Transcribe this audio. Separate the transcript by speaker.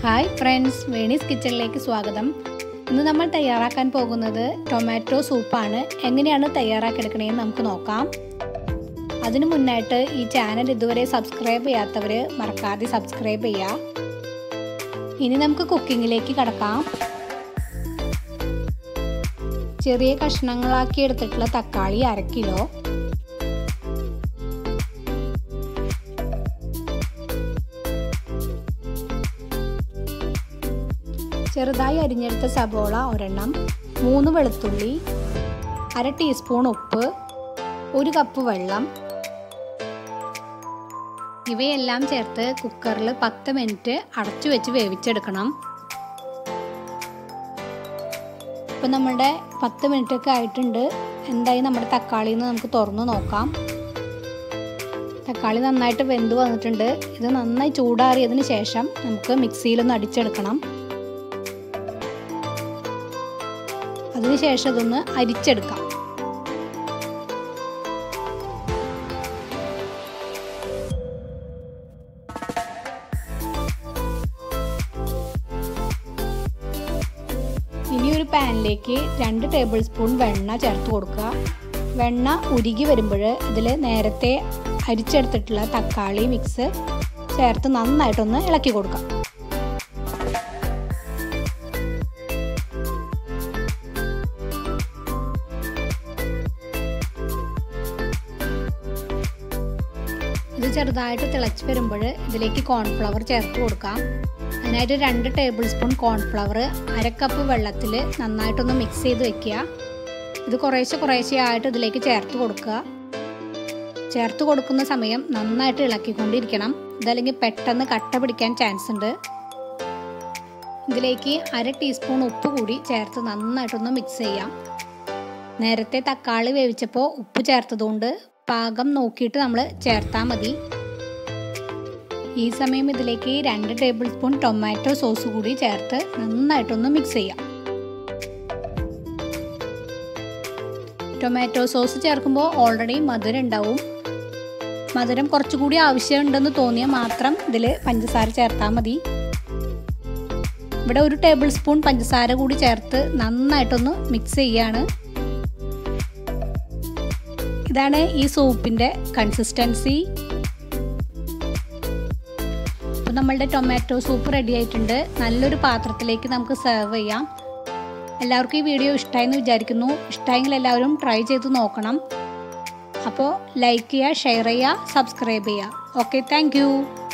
Speaker 1: hi friends വേണീസ് കിച്ചണിലേക്ക് സ്വാഗതം ഇന്ന് നമ്മൾ തയ്യാറാക്കാൻ പോകുന്നത് ടൊമാറ്റോ സൂപ്പാണ് എങ്ങനെയാണ് തയ്യാറാക്കിയെടുക്കണേന്ന് നമുക്ക് നോക്കാം അതിനു മുന്നായിട്ട് ഈ ചാനൽ ഇതുവരെ സബ്സ്ക്രൈബ് ചെയ്യാത്തവർ മറക്കാതെ സബ്സ്ക്രൈബ് ചെയ്യുക ഇനി നമുക്ക് കുക്കിങ്ങിലേക്ക് കടക്കാം ചെറിയ കഷ്ണങ്ങളാക്കി എടുത്തിട്ടുള്ള തക്കാളി അര കിലോ ചെറുതായി അരിഞ്ഞെടുത്ത സബോള ഒരെണ്ണം മൂന്ന് വെളുത്തുള്ളി അര ടീസ്പൂൺ ഉപ്പ് ഒരു കപ്പ് വെള്ളം ഇവയെല്ലാം ചേർത്ത് കുക്കറിൽ പത്ത് മിനിറ്റ് അടച്ചു വെച്ച് വേവിച്ചെടുക്കണം ഇപ്പം നമ്മുടെ പത്ത് മിനിറ്റ് ഒക്കെ ആയിട്ടുണ്ട് എന്തായി നമ്മുടെ തക്കാളി എന്ന് നമുക്ക് തുറന്നു നോക്കാം തക്കാളി നന്നായിട്ട് വെന്ത് വന്നിട്ടുണ്ട് ഇത് നന്നായി ചൂടാറിയതിന് ശേഷം നമുക്ക് മിക്സിയിലൊന്ന് അടിച്ചെടുക്കണം അതിനുശേഷം ഇതൊന്ന് അരിച്ചെടുക്കാം ഇനി ഒരു പാനിലേക്ക് രണ്ട് ടേബിൾ സ്പൂൺ വെണ്ണ ചേർത്ത് കൊടുക്കുക വെണ്ണ ഉരുകി വരുമ്പോൾ ഇതിൽ നേരത്തെ അരിച്ചെടുത്തിട്ടുള്ള തക്കാളി മിക്സ് ചേർത്ത് നന്നായിട്ടൊന്ന് ഇളക്കി കൊടുക്കാം ഇത് ചെറുതായിട്ട് തിളച്ച് വരുമ്പോൾ ഇതിലേക്ക് കോൺഫ്ലവർ ചേർത്ത് കൊടുക്കാം അതിനായിട്ട് രണ്ട് ടേബിൾ സ്പൂൺ കോൺഫ്ലവർ അര കപ്പ് വെള്ളത്തിൽ നന്നായിട്ടൊന്ന് മിക്സ് ചെയ്ത് വെക്കുക ഇത് കുറേശ്ശെ കുറേശ്ശെ ആയിട്ട് ഇതിലേക്ക് ചേർത്ത് കൊടുക്കുക ചേർത്ത് കൊടുക്കുന്ന സമയം നന്നായിട്ട് ഇളക്കിക്കൊണ്ടിരിക്കണം ഇതല്ലെങ്കിൽ പെട്ടെന്ന് കട്ട പിടിക്കാൻ ചാൻസ് ഉണ്ട് ഇതിലേക്ക് അര ടീസ്പൂൺ ഉപ്പ് കൂടി ചേർത്ത് നന്നായിട്ടൊന്ന് മിക്സ് ചെയ്യാം നേരത്തെ തക്കാളി വേവിച്ചപ്പോൾ ഉപ്പ് ചേർത്തതുകൊണ്ട് പാകം നോക്കിയിട്ട് നമ്മൾ ചേർത്താൽ മതി ഈ സമയം ഇതിലേക്ക് രണ്ട് ടേബിൾ സ്പൂൺ ടൊമാറ്റോ സോസ് കൂടി ചേർത്ത് നന്നായിട്ടൊന്ന് മിക്സ് ചെയ്യാം ടൊമാറ്റോ സോസ് ചേർക്കുമ്പോൾ ഓൾറെഡി മധുരം ഉണ്ടാവും മധുരം കുറച്ചുകൂടി ആവശ്യമുണ്ടെന്ന് തോന്നിയാൽ മാത്രം ഇതിൽ പഞ്ചസാര ചേർത്താൽ മതി ഇവിടെ ഒരു ടേബിൾ സ്പൂൺ പഞ്ചസാര കൂടി ചേർത്ത് നന്നായിട്ടൊന്ന് മിക്സ് ചെയ്യാണ് ഇതാണ് ഈ സൂപ്പിൻ്റെ കൺസിസ്റ്റൻസി അപ്പോൾ നമ്മളുടെ ടൊമാറ്റോ സൂപ്പ് റെഡി ആയിട്ടുണ്ട് നല്ലൊരു പാത്രത്തിലേക്ക് നമുക്ക് സെർവ് ചെയ്യാം എല്ലാവർക്കും ഈ വീഡിയോ ഇഷ്ടമായി എന്ന് വിചാരിക്കുന്നു ഇഷ്ടമായെങ്കിൽ എല്ലാവരും ട്രൈ ചെയ്ത് നോക്കണം അപ്പോൾ ലൈക്ക് ചെയ്യുക ഷെയർ ചെയ്യുക സബ്സ്ക്രൈബ് ചെയ്യുക ഓക്കെ താങ്ക്